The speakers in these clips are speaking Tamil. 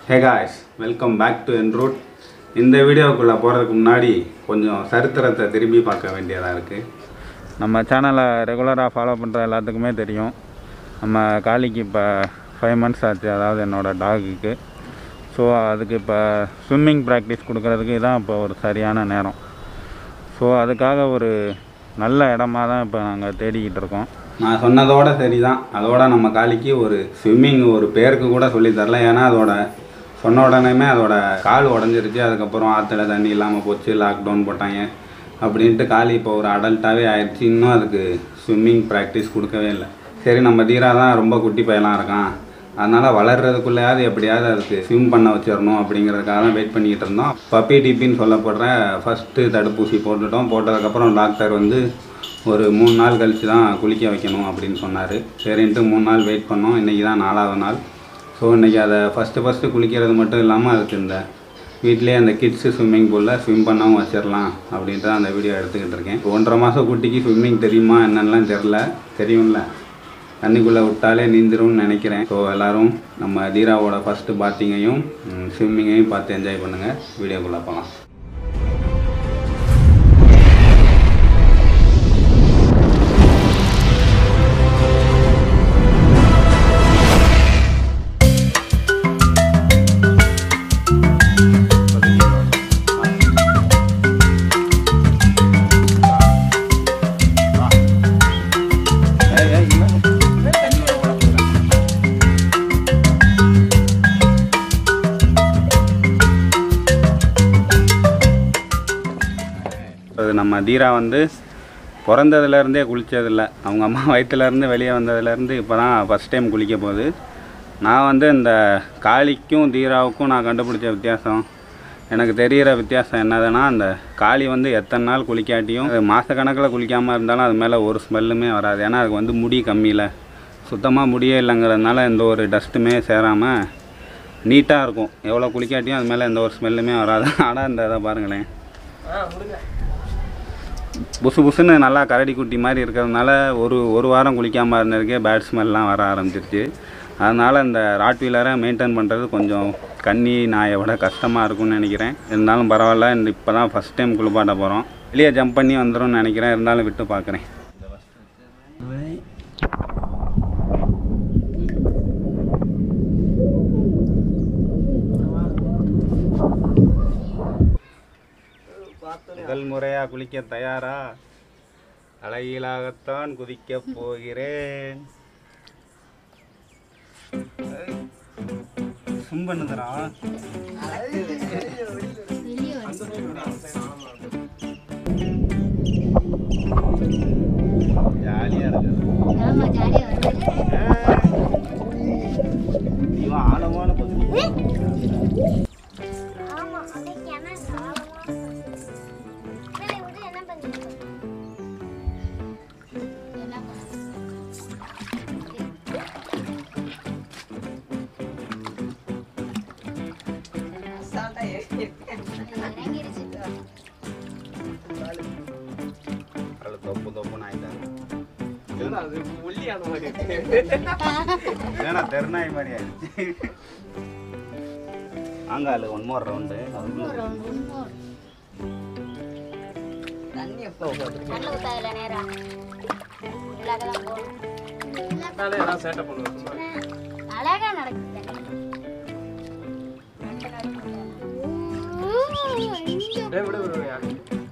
Hey guys welcome back to என் ரூட் இந்த வீடியோக்குள்ளே போகிறதுக்கு முன்னாடி கொஞ்சம் சரித்திரத்தை திரும்பி பார்க்க வேண்டியதாக இருக்குது நம்ம சேனலை ரெகுலராக ஃபாலோ பண்ணுற எல்லாத்துக்குமே தெரியும் நம்ம காளிக்கு இப்போ ஃபைவ் மந்த்ஸ் ஆச்சு அதாவது என்னோடய டாகுக்கு ஸோ அதுக்கு இப்போ ஸ்விம்மிங் ப்ராக்டிஸ் கொடுக்கறதுக்கு இதான் இப்போ ஒரு சரியான நேரம் ஸோ அதுக்காக ஒரு நல்ல இடமா தான் இப்போ நாங்கள் தேடிக்கிட்டு இருக்கோம் நான் சொன்னதோட சரி தான் அதோட நம்ம காளிக்கு ஒரு ஸ்விம்மிங் ஒரு பேருக்கு கூட சொல்லி தரல ஏன்னா அதோட சொன்ன உடனேமே அதோட கால் உடஞ்சிருச்சு அதுக்கப்புறம் ஆற்றுல தண்ணி இல்லாமல் போச்சு லாக்டவுன் போட்டாங்க அப்படின்ட்டு காளி இப்போ ஒரு அடல்ட்டாகவே ஆயிடுச்சு இன்னும் அதுக்கு ஸ்விம்மிங் ப்ராக்டிஸ் கொடுக்கவே இல்லை சரி நம்ம தீரா தான் ரொம்ப குட்டி பையலாம் இருக்கான் அதனால் வளர்றதுக்குள்ளேயாவது எப்படியாவது அதுக்கு ஸ்விம் பண்ண வச்சிடணும் அப்படிங்கிறதுக்காக தான் வெயிட் பண்ணிக்கிட்டு இருந்தோம் பப்பி டிப்பின்னு சொல்லப்படுற ஃபஸ்ட்டு தடுப்பூசி போட்டுட்டோம் போட்டதுக்கப்புறம் டாக்டர் வந்து ஒரு மூணு நாள் கழித்து தான் குளிக்க வைக்கணும் அப்படின்னு சொன்னார் சரின்ட்டு மூணு நாள் வெயிட் பண்ணோம் இன்றைக்கி தான் நாலாவது நாள் ஸோ இன்றைக்கி அதை ஃபஸ்ட்டு ஃபஸ்ட்டு குளிக்கிறது மட்டும் இல்லாமல் அதுக்கு இந்த வீட்டிலே அந்த கிட்ஸு ஸ்விம்மிங் பூலில் ஸ்விம் பண்ணவும் வச்சிடலாம் அப்படின்ட்டு தான் அந்த வீடியோ எடுத்துக்கிட்டு இருக்கேன் ஒன்றரை மாதம் குட்டிக்கு ஸ்விம்மிங் தெரியுமா என்னென்னலாம் தெரில தெரியும்ல தண்ணிக்குள்ளே விட்டாலே நீந்திரும்னு நினைக்கிறேன் ஸோ எல்லோரும் நம்ம தீராவோட ஃபஸ்ட்டு பாத்திங்கையும் ஸ்விம்மிங்கையும் பார்த்து என்ஜாய் பண்ணுங்கள் வீடியோக்குள்ளே போகலாம் அது நம்ம தீரா வந்து பிறந்ததுலேருந்தே குளித்ததில்ல அவங்க அம்மா வயிற்றுலேருந்து வெளியே வந்ததுலேருந்து இப்போ தான் ஃபஸ்ட் டைம் குளிக்க போகுது நான் வந்து இந்த காளிக்கும் தீராவுக்கும் நான் கண்டுபிடிச்ச வித்தியாசம் எனக்கு தெரிகிற வித்தியாசம் என்னதுன்னா அந்த காளி வந்து எத்தனை நாள் குளிக்காட்டியும் அது மாதக்கணக்கில் குளிக்காமல் இருந்தாலும் அது மேலே ஒரு ஸ்மெல்லுமே வராது ஏன்னா அதுக்கு வந்து முடி கம்மியில் சுத்தமாக முடியே இல்லைங்கிறதுனால எந்த ஒரு டஸ்ட்டுமே சேராமல் நீட்டாக இருக்கும் எவ்வளோ குளிக்காட்டியும் அது மேலே எந்த ஒரு ஸ்மெல்லுமே வராது ஆனால் இந்த இதை பாருங்களேன் புசு புசுன்னு நல்லா கரடி குட்டி மாதிரி இருக்கிறதுனால ஒரு ஒரு வாரம் குளிக்காமல் இருந்ததுக்கே பேட் ஸ்மெல்லாம் வர ஆரம்பிச்சிருச்சு அதனால் இந்த ராட்வீலரை மெயின்டைன் பண்ணுறது கொஞ்சம் கன்னி நாயை விட கஷ்டமாக இருக்கும்னு நினைக்கிறேன் இருந்தாலும் பரவாயில்ல இந்த இப்போ தான் ஃபஸ்ட் டைம் குளிப்பாட்ட போகிறோம் வெளியே ஜம்ப் பண்ணி வந்துடும்னு நினைக்கிறேன் இருந்தாலும் விட்டு பார்க்குறேன் முதல் முறையாக குளிக்க தயாரா அழகிலாகத்தான் குதிக்கப் போகிறேன் சும் பண்ணுதுடா ஜாலியா இருக்கு ஆமா ஜாலியா வருது இவன் ஆழமான பகுதி ஆமா அது கிணறு ஆழமா மேலே விட்டு என்ன பண்ணிட்டு என்ன இறங்கிருச்சு அது தொப்பு தொப்புன்னு ஆயிட்டாங்க அது ஒல்லியான மாதிரி இருக்கு ஏன்னா தெருநாய் மாதிரி ஆயிடுச்சு ஆங்காலு ஒன் மோர் ரவுண்டு தண்ணி எப்போ போகுது கண்ணு ஊத்தாதுல நேரா இல்லாதான் போகணும் அதனால எல்லாம் சேட்டை பண்ணுவேன் சும்மா அழகா நடக்குது டேய் விடு விடு விடு.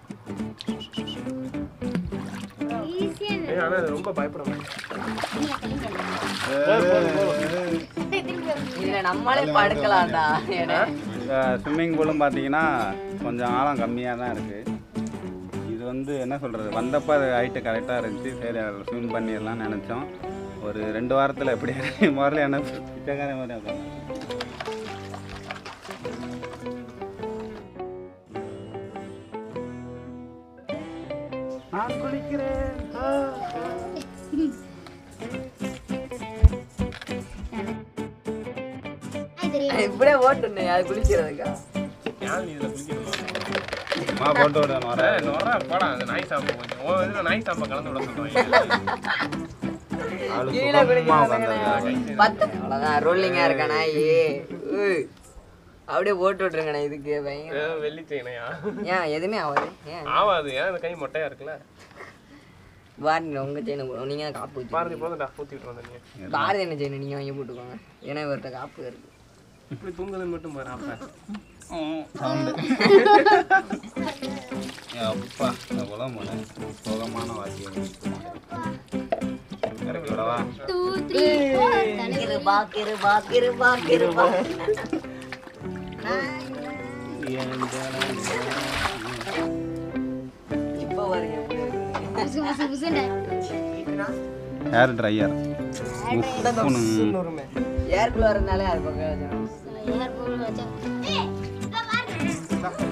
ஈஸியா ஏய், ஆனா இது ரொம்ப பயப்பட இல்ல நம்மளே படுக்கலாம்டா ஏன்னா ஸ்விம்மிங் பூலும் பார்த்தீங்கன்னா கொஞ்சம் ஆழம் கம்மியாக தான் இருக்குது இது வந்து என்ன சொல்கிறது வந்தப்போ அது ஹைட்டு கரெக்டாக இருந்துச்சு சரி அதில் ஸ்விம் பண்ணிடலாம்னு நினச்சோம் ஒரு ரெண்டு வாரத்தில் எப்படி முதல்ல என்ன பிச்சைக்கார மாதிரி உட்காந்து நான் குளிக்கிறேன் ஆ. இப்படியே ஓட்டுனே அது குளிக்கிறதுக்கா ஏன் நீ இதுல குளிக்கணுமா மா போட்டு விடணும் வர ஏய், நொறா, போடா அந்த நாய் சாம்பு கொஞ்சம் உன் இதுல நாய் சாம்பை கலந்து விட சொல்லுவாங்க ஆளு கீழே சுகமா குளிக்கிறானுங்க உட்காந்துருக்காங்க பத்து அவ்வளோதான் ரோலிங்கா இருக்கா நாய் உய். அப்படியே போட்டு விட்டுருங்கண்ணே இதுக்கு பயங்கர ஏன் வெள்ளி செயினையா ஏன் எதுவுமே ஆகாது ஏன் ஆவாது ஏன் இந்த கை மொட்டையா இருக்குல்ல பாருங்க உங்க செயினை போடும் நீங்க தான் காப்பு வச்சு பாரதி போதும்டா ஊத்தி விட்டு வந்தீங்க பாரதி என்ன செயினை நீங்க வாங்கி போட்டுக்கோங்க ஏன்னா இவர்கிட்ட காப்பு இருக்கு இப்படி தூங்குதுன்னு மட்டும் பாரு அப்ப சவுண்டு அப்பா இந்த குளம் போல சுகமான வாக்கியம் இறக்கி விடவா two three four Kripa Kripa Kripa Kripa இப்ப பாருங்க எப்படி இருக்கு. புசு புசு புசுன்னு ஹேர் ட்ரையர் ஏர் கூலர் இருந்தாலே அது பக்கம் வச்சிடணும். ஏர் போல் வச்சா ஏய் இங்க பாருங்க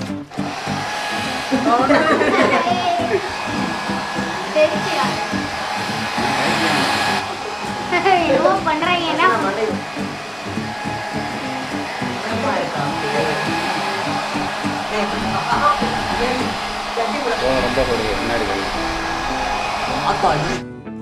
தெரிச்சியா என்னமோ பண்றாங்க என்ன ரொம்ப கொடுங்க முன்னாடி கொடு. அக்காடி.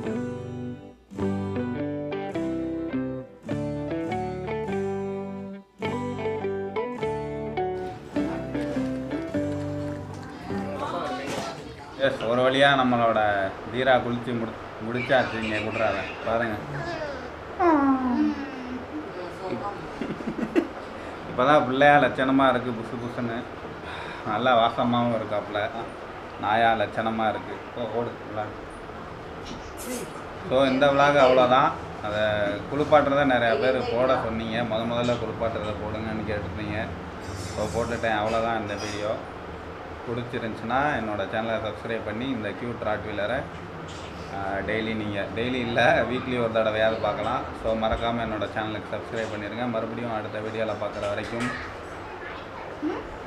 எஸ் ஒரு வழியாக நம்மளோட தீரா குளிச்சு முடி முடிச்சாச்சு இங்கே கொடுறாத பாருங்க இப்போ தான் பிள்ளையா லட்சணமாக இருக்குது புசு புசுன்னு நல்லா வாசமாகவும் இருக்காப்புல நாயா லட்சணமாக இருக்குது ஓ ஓடு விளாடு ஸோ இந்த விலாக் அவ்வளோதான் அதை குளிப்பாட்டுறத நிறையா பேர் போட சொன்னீங்க முத முதல்ல குளிப்பாட்டுறதை போடுங்கன்னு கேட்டிருந்தீங்க ஸோ போட்டுட்டேன் அவ்வளோதான் இந்த வீடியோ பிடிச்சிருந்துச்சுன்னா என்னோடய சேனலை சப்ஸ்கிரைப் பண்ணி இந்த க்யூட் ராட் வீலரை டெய்லி நீங்கள் டெய்லி இல்லை வீக்லி ஒரு தடவையாவது பார்க்கலாம் ஸோ மறக்காமல் என்னோடய சேனலுக்கு சப்ஸ்கிரைப் பண்ணிடுங்க மறுபடியும் அடுத்த வீடியோவில் பார்க்குற வரைக்கும்